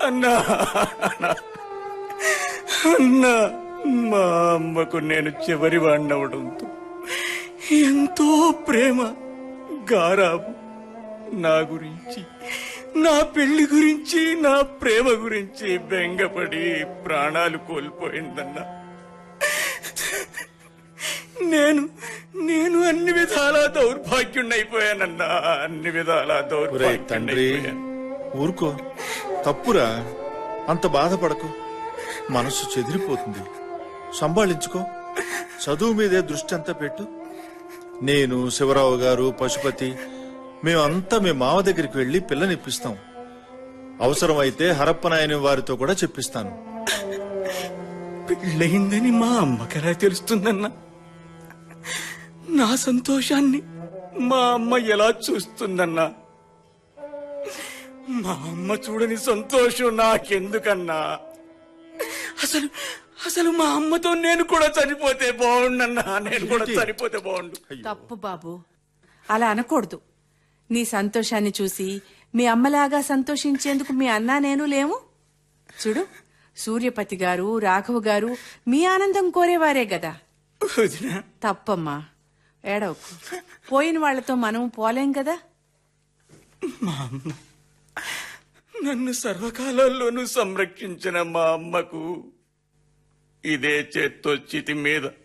అన్నా అన్నా మా అమ్మకు నేను చివరి వాడినవడంతో ఎంతో ప్రేమ గారాబు నా గురించి నా పెళ్లి గురించి నా ప్రేమ గురించి బెంగపడి ప్రాణాలు కోల్పోయిందన్నా నేను నేను అన్ని విధాలా దౌర్భాగ్యుణ్ణైపోయానన్నా అన్ని విధాలా ఒరే తండ్రి దౌర్భాగ్యుణ్ణైపోయాను ఊరుకో తప్పురా అంత బాధపడకు మనసు చెదిరిపోతుంది సంభాళించుకో చదువు మీదే దృష్టి అంతా పెట్టు నేను శివరావు గారు పశుపతి మేమంతా మీ మావ దగ్గరికి వెళ్లి పిల్లనిప్పిస్తాం అవసరమైతే హరప్పనాయని వారితో కూడా చెప్పిస్తాను పెళ్ళయిందని మా అమ్మకెలా తెలుస్తుందన్నా నా సంతోషాన్ని మా అమ్మ ఎలా చూస్తుందన్నా మా అమ్మ చూడని సంతోషం నాకెందుకన్నా అసలు అసలు మా అమ్మతో నేను కూడా చనిపోతే బాగుండన్నా నేను కూడా చనిపోతే బాగుండు తప్పు బాబు అలా అనకూడదు నీ సంతోషాన్ని చూసి మీ అమ్మలాగా సంతోషించేందుకు మీ అన్నా నేను లేము చూడు సూర్యపతి గారు రాఘవ గారు మీ ఆనందం కోరేవారే గదా వదినా తప్పమ్మా ఏడవకు పోయిన వాళ్లతో మనం పోలేం కదా మా అమ్మ నన్ను సర్వకాలాల్లోనూ సంరక్షించిన మా అమ్మకు ఇదే చేత్తో చితి మీద